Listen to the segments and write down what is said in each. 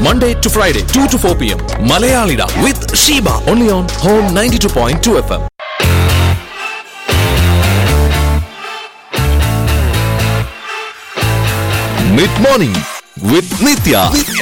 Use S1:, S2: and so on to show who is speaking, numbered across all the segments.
S1: Monday to Friday, 2 to 4 p.m. Malayalida with Sheba. Only on Home 92.2 FM. Mid morning with Nitya.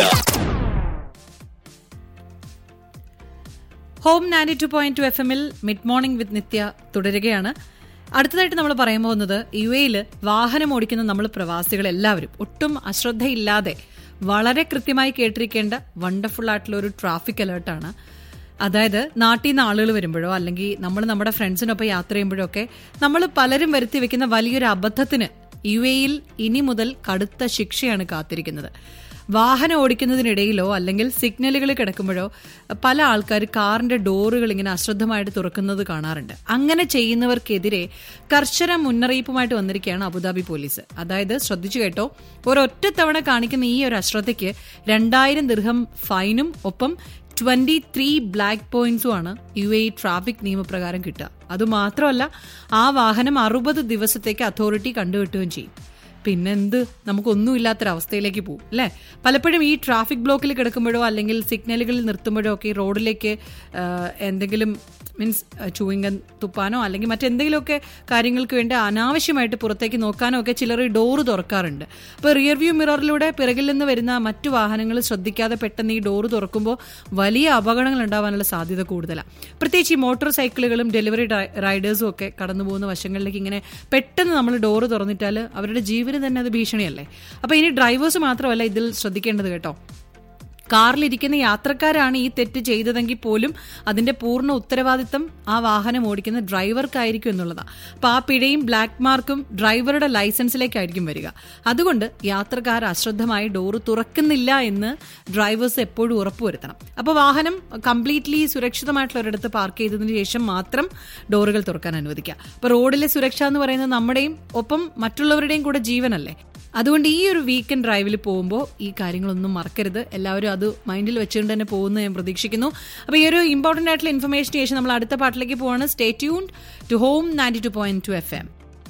S2: Home ninety two point two F എമ്മിൽ mid morning with Nitya തുടരുകയാണ് അടുത്തതായിട്ട് നമ്മൾ പറയാൻ പോകുന്നത് U എയിൽ വാഹനം ഓടിക്കുന്ന നമ്മൾ പ്രവാസികൾ എല്ലാവരും ഒട്ടും അശ്രദ്ധയില്ലാതെ വളരെ കൃത്യമായി കേട്ടിരിക്കേണ്ട വണ്ടർഫുൾ ആയിട്ടുള്ള ഒരു ട്രാഫിക് അലേർട്ടാണ് അതായത് നാട്ടിൽ നിന്ന് ആളുകൾ വരുമ്പോഴോ അല്ലെങ്കിൽ നമ്മൾ നമ്മുടെ ഫ്രണ്ട്സിനൊപ്പം യാത്ര ചെയ്യുമ്പോഴോ ഒക്കെ നമ്മൾ പലരും വരുത്തി വെക്കുന്ന വലിയൊരു അബദ്ധത്തിന് യു എയിൽ ഇനി മുതൽ കടുത്ത ശിക്ഷയാണ് കാത്തിരിക്കുന്നത് വാഹനം ഓടിക്കുന്നതിനിടയിലോ അല്ലെങ്കിൽ സിഗ്നലുകൾ കിടക്കുമ്പോഴോ പല ആൾക്കാർ കാറിന്റെ ഡോറുകൾ ഇങ്ങനെ അശ്രദ്ധമായിട്ട് തുറക്കുന്നത് കാണാറുണ്ട് അങ്ങനെ ചെയ്യുന്നവർക്കെതിരെ കർശന മുന്നറിയിപ്പുമായിട്ട് വന്നിരിക്കുകയാണ് അബുദാബി പോലീസ് അതായത് ശ്രദ്ധിച്ചു കേട്ടോ ഒരൊറ്റ തവണ കാണിക്കുന്ന ഈ ഒരു അശ്രദ്ധയ്ക്ക് രണ്ടായിരം ദിർഹം ഫൈനും ഒപ്പം ട്വന്റി ത്രീ ബ്ലാക്ക് പോയിന്റ്സുമാണ് യു എ ട്രാഫിക് നിയമപ്രകാരം കിട്ടുക അതുമാത്രമല്ല ആ വാഹനം അറുപത് ദിവസത്തേക്ക് അതോറിറ്റി കണ്ടുകിട്ടുകയും ചെയ്യും പിന്നെന്ത് നമുക്കൊന്നുമില്ലാത്തൊരവസ്ഥയിലേക്ക് പോകും അല്ലേ പലപ്പോഴും ഈ ട്രാഫിക് ബ്ലോക്കിൽ കിടക്കുമ്പോഴോ അല്ലെങ്കിൽ സിഗ്നലുകളിൽ നിർത്തുമ്പോഴോ ഒക്കെ ഈ റോഡിലേക്ക് ആ, എന്തെങ്കിലും മീൻസ് ചൂയിങ്ങൻ തുപ്പാനോ അല്ലെങ്കിൽ മറ്റെന്തെങ്കിലുമൊക്കെ കാര്യങ്ങൾക്ക് വേണ്ടി അനാവശ്യമായിട്ട് പുറത്തേക്ക് നോക്കാനോ ഒക്കെ ചിലർ ഈ ഡോറ് തുറക്കാറുണ്ട് അപ്പോൾ റിയർ വ്യൂ മിററിലൂടെ പിറകിൽ നിന്ന് വരുന്ന മറ്റു വാഹനങ്ങൾ ശ്രദ്ധിക്കാതെ പെട്ടെന്ന് ഈ ഡോറ് തുറക്കുമ്പോൾ വലിയ അപകടങ്ങൾ ഉണ്ടാവാനുള്ള സാധ്യത കൂടുതലാണ് പ്രത്യേകിച്ച് ഈ മോട്ടോർ സൈക്കിളുകളും ഡെലിവറി റൈഡേഴ്സും ഒക്കെ കടന്നു പോകുന്ന വശങ്ങളിലേക്ക് ഇങ്ങനെ പെട്ടെന്ന് നമ്മൾ ഡോറ് തുറന്നിട്ടാൽ അവരുടെ ജീവന് തന്നെ അത് ഭീഷണിയല്ലേ അപ്പോൾ ഇനി ഡ്രൈവേഴ്സ് മാത്രമല്ല ഇതിൽ ശ്രദ്ധിക്കേണ്ടത് കേട്ടോ കാറിലിരിക്കുന്ന യാത്രക്കാരാണ് ഈ തെറ്റ് ചെയ്തതെങ്കിൽ പോലും അതിന്റെ പൂർണ്ണ ഉത്തരവാദിത്തം ആ വാഹനം ഓടിക്കുന്ന ഡ്രൈവർക്കായിരിക്കും എന്നുള്ളതാണ് അപ്പൊ ആ പിഴയും ബ്ലാക്ക് മാർക്കും ഡ്രൈവറുടെ ലൈസൻസിലേക്കായിരിക്കും വരിക അതുകൊണ്ട് യാത്രക്കാർ അശ്രദ്ധമായി ഡോറ് തുറക്കുന്നില്ല എന്ന് ഡ്രൈവേഴ്സ് എപ്പോഴും ഉറപ്പുവരുത്തണം അപ്പോൾ വാഹനം കംപ്ലീറ്റ്ലി സുരക്ഷിതമായിട്ടുള്ള ഒരിടത്ത് പാർക്ക് ചെയ്തതിനു ശേഷം മാത്രം ഡോറുകൾ തുറക്കാൻ അനുവദിക്കുക അപ്പൊ റോഡിലെ സുരക്ഷ എന്ന് പറയുന്നത് നമ്മുടെയും ഒപ്പം മറ്റുള്ളവരുടെയും കൂടെ ജീവനല്ലേ അതുകൊണ്ട് ഈ ഒരു വീക്കെൻഡ് ഡ്രൈവിൽ പോകുമ്പോൾ ഈ കാര്യങ്ങളൊന്നും മറക്കരുത് എല്ലാവരും അത് മൈൻഡിൽ വെച്ചുകൊണ്ട് തന്നെ പോകുമെന്ന് ഞാൻ പ്രതീക്ഷിക്കുന്നു അപ്പോൾ ഈ ഒരു ഇമ്പോർട്ടൻ്റ് ആയിട്ടുള്ള ഇൻഫർമേഷന് ശേഷം നമ്മൾ അടുത്ത പാട്ടിലേക്ക് പോവാണ് stay tuned to home ninety two point two F M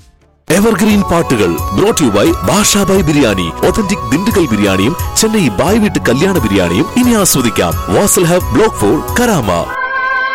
S1: evergreen പാട്ടുകൾ brought you by Bashabhai biryani authentic Dindigul ബിരിയാണിയും ചെന്നൈ ബായ് വീട്ട് കല്യാണ ബിരിയാണിയും ഇനി ആസ്വദിക്കാം Vasal hub block four Karama